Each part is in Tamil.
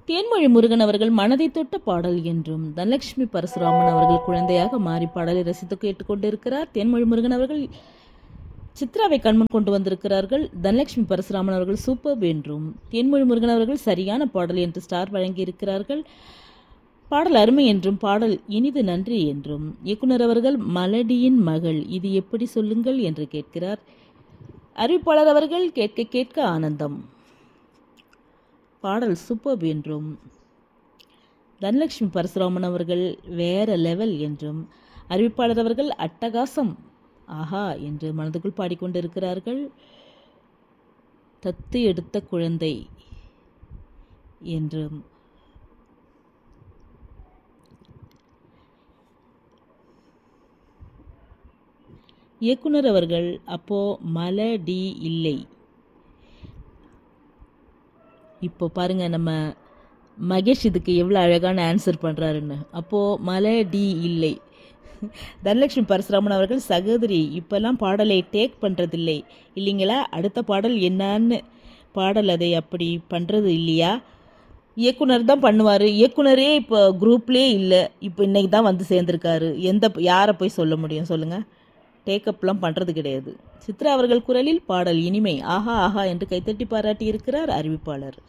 தேன்மொழி முருகன் அவர்கள் மனதை தொட்ட பாடல் என்றும் தனலட்சுமி பரசுராமன் அவர்கள் குழந்தையாக மாறி பாடலை ரசித்து கேட்டுக்கொண்டிருக்கிறார் தேன்மொழி முருகன் அவர்கள் சித்ராவை கண்முன் கொண்டு வந்திருக்கிறார்கள் தனலட்சுமி பரசுராமன் அவர்கள் சூப்பர் என்றும் தேன்மொழி முருகன் அவர்கள் சரியான பாடல் என்று ஸ்டார் வழங்கியிருக்கிறார்கள் பாடல் அருமை என்றும் பாடல் இனிது நன்றி என்றும் இயக்குனர் அவர்கள் மலடியின் மகள் இது எப்படி சொல்லுங்கள் என்று கேட்கிறார் அறிவிப்பாளர் அவர்கள் கேட்க கேட்க ஆனந்தம் பாடல் சூப்பர் என்றும் தனலட்சுமி பரசுராமன் அவர்கள் வேற லெவல் என்றும் அறிவிப்பாளர் அவர்கள் அட்டகாசம் ஆஹா என்று மனதுக்குள் பாடிக்கொண்டிருக்கிறார்கள் தத்து எடுத்த குழந்தை என்றும் இயக்குனர் அவர்கள் அப்போ மலடி இல்லை இப்போ பாருங்க நம்ம மகேஷ் இதுக்கு எவ்வளோ அழகான ஆன்சர் பண்ணுறாருன்னு அப்போது மலை டி இல்லை தனலட்சுமி பரசுராமன் அவர்கள் சகோதரி இப்போல்லாம் பாடலை டேக் பண்ணுறதில்லை இல்லைங்களா அடுத்த பாடல் என்னன்னு பாடல் அதை அப்படி பண்ணுறது இல்லையா இயக்குனர் தான் பண்ணுவார் இயக்குனரே இப்போ குரூப்லேயே இல்லை இப்போ இன்னைக்கு தான் வந்து சேர்ந்துருக்காரு எந்த யாரை போய் சொல்ல முடியும் சொல்லுங்கள் டேக்கப்லாம் பண்ணுறது கிடையாது சித்ரா அவர்கள் குரலில் பாடல் இனிமை ஆஹா ஆஹா என்று கைத்தட்டி பாராட்டி இருக்கிறார் அறிவிப்பாளர்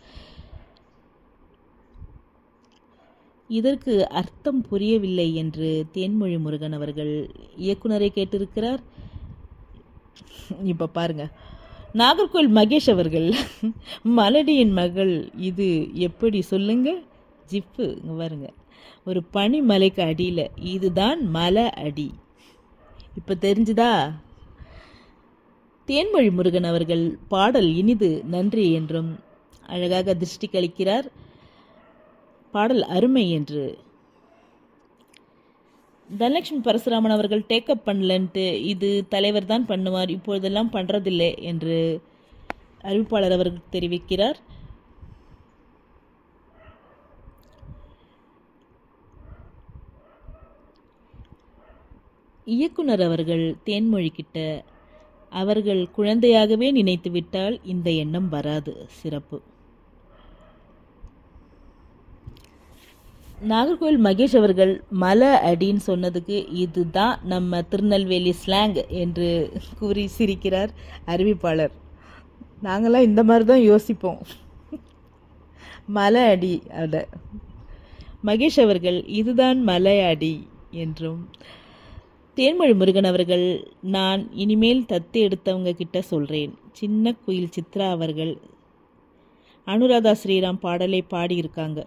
இதற்கு அர்த்தம் புரியவில்லை என்று தேன்மொழி முருகன் அவர்கள் இயக்குனரை கேட்டிருக்கிறார் இப்போ பாருங்க நாகர்கோவில் மகேஷ் அவர்கள் மலடியின் மகள் இது எப்படி சொல்லுங்க ஜிப்பு இங்க பாருங்க ஒரு பனிமலைக்கு அடியில் இதுதான் மலை அடி இப்போ தெரிஞ்சுதா தேன்மொழி முருகன் அவர்கள் பாடல் இனிது நன்றி என்றும் அழகாக திருஷ்டி கழிக்கிறார் பாடல் அருமை என்று தனலட்சுமி பரசுராமன் அவர்கள் டேக்கப் பண்ணலன்ட்டு இது தலைவர் தான் பண்ணுவார் இப்பொழுதெல்லாம் பண்ணுறதில்லை என்று அறிவிப்பாளர் அவர்கள் தெரிவிக்கிறார் இயக்குனர் அவர்கள் தேன்மொழி கிட்ட அவர்கள் குழந்தையாகவே நினைத்து விட்டால் இந்த எண்ணம் வராது சிறப்பு நாகர்கோவில் மகேஷ் அவர்கள் மலை அடின்னு சொன்னதுக்கு இதுதான் நம்ம திருநெல்வேலி ஸ்லாங் என்று கூறி சிரிக்கிறார் அறிவிப்பாளர் நாங்களாம் இந்த மாதிரி தான் யோசிப்போம் மலை அடி அட மகேஷ் அவர்கள் இதுதான் மலை அடி என்றும் தேன்மொழி முருகன் அவர்கள் நான் இனிமேல் தத்து எடுத்தவங்க கிட்ட சொல்கிறேன் சின்ன குயில் சித்ரா அவர்கள் அனுராதா ஸ்ரீராம் பாடலை பாடியிருக்காங்க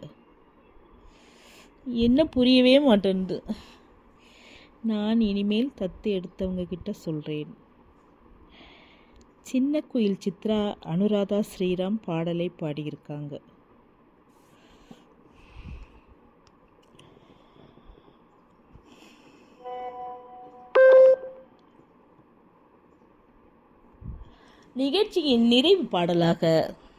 என்ன புரியவே மாட்டேன்து நான் இனிமேல் தத்து எடுத்தவங்க கிட்ட சொல்கிறேன் சின்ன குயில் சித்ரா அனுராதா ஸ்ரீராம் பாடலை பாடியிருக்காங்க நிகழ்ச்சியின் நிறைவு பாடலாக